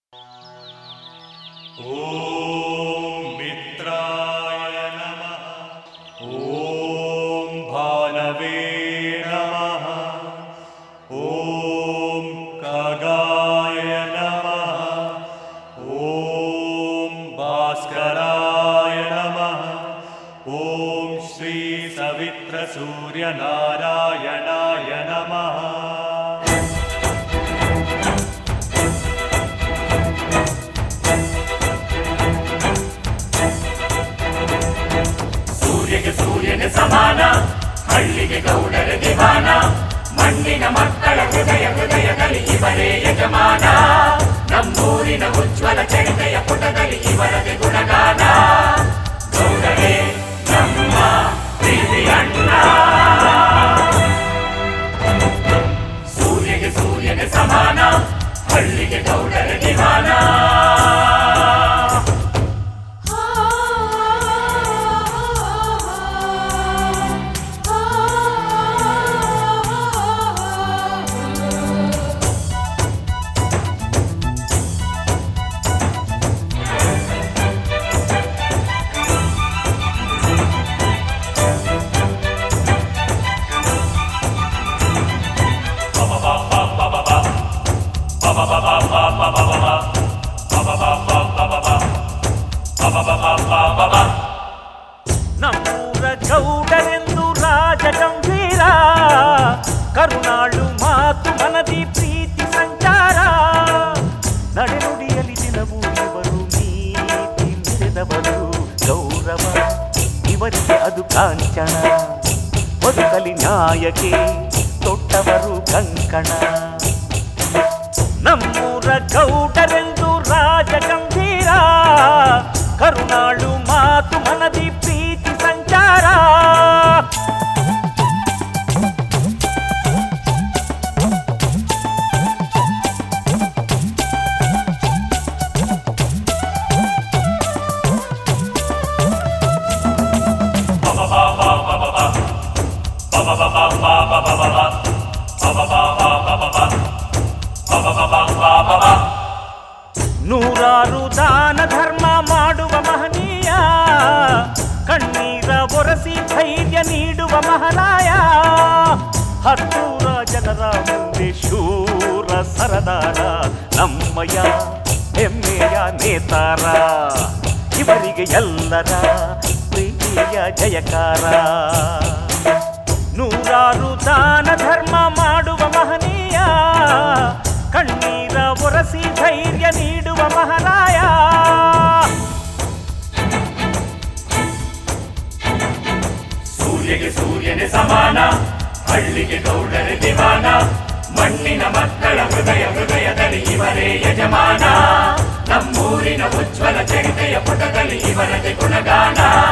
ॐ मित्राय नमः ॐ भानवे नमः ॐ खगाय नमः ॐ भास्कराय नमः ॐ श्रीसवित्रसूर्यनारायणाय नमः ಸೂರ್ಯಗೆ ಸೂರ್ಯನ ಸಮಾನ ಹಳ್ಳಿಗೆ ಗೌಡರ ದಿವಾನ ಮಣ್ಣಿನ ಮಕ್ಕಳ ಹೃದಯ ಹೃದಯದಲ್ಲಿ ಇವರೇ ಯಜಮಾನ ನಮ್ಮೂರಿನ ಉಜ್ವಲ ಚರಿತೆಯ ಪುಟದಲ್ಲಿ ಇವರದೇ ಗುಣಗಾನ ಗೌಡರೇ ನಮ್ಮ ಪ್ರೀತಿ ಅಣ್ಣ ಸೂರ್ಯಗೆ ಸೂರ್ಯನ ಸಮಾನ ಹಳ್ಳಿಗೆ ಗೌಡರ ದಿವಾನ ನಮ್ಮೂರ ಗೌಡರೆಂದು ರಾಜ ಗಂಭೀರ ಕರುಣಾಳು ಮಾತು ಮನದಿ ಪ್ರೀತಿ ಸಂಚಾರ ನಡೆನುಡಿಯಲಿ ದಿನವೂ ಇವರು ನೀತಿ ಮೆರೆದವರು ಗೌರವ ಇವರಿಗೆ ಅದು ಕಾಂಚನ ಬದುಕಲಿ ನ್ಯಾಯಕ್ಕೆ ತೊಟ್ಟವರು ಕಂಕಣ ನಮ್ಮೂರ ಗೌಡರೆಂದು ರಾಜ ಗಂಭೀರ ಕರುಣಾಳು ಮಾತು ಮನದಿ ಪ್ರೀತಿ ಸಂಚಾರ ನೂರಾರು ದಾನ ಧರ್ಮ ಮಾಡುವ ಮಹನೀಯ ಕಣ್ಣೀರ ಒರೆಸಿ ಧೈರ್ಯ ನೀಡುವ ಮಹಾರಾಯ ಹತ್ತೂರ ಜನರ ಮುಂದೆ ಶೂರ ಸರದಾರ ನಮ್ಮಯ ಹೆಮ್ಮೆಯ ನೇತಾರ ಇವರಿಗೆ ಎಲ್ಲರ ಪ್ರೀತಿಯ ಜಯಕಾರ ನೂರಾರು ದಾನ ಧರ್ಮ ಮಾಡುವ ಮಹನೀಯ ಕಣ್ಣೀರ ಒರೆಸಿ ಧೈರ್ಯ ನೀಡುವ ಮಹಾರಾಯ ಸೂರ್ಯಗೆ ಸೂರ್ಯನ ಸಮಾನ ಹಳ್ಳಿಗೆ ಗೌಡರ ದಿವಾನ ಮಣ್ಣಿನ ಮಕ್ಕಳ ಹೃದಯ ಹೃದಯದಲ್ಲಿ ಇವರೇ ಯಜಮಾನ ನಮ್ಮೂರಿನ ಉಜ್ವಲ ಚರಿತೆಯ ಪುಟದಲ್ಲಿ ಇವರದೇ ಗುಣಗಾನ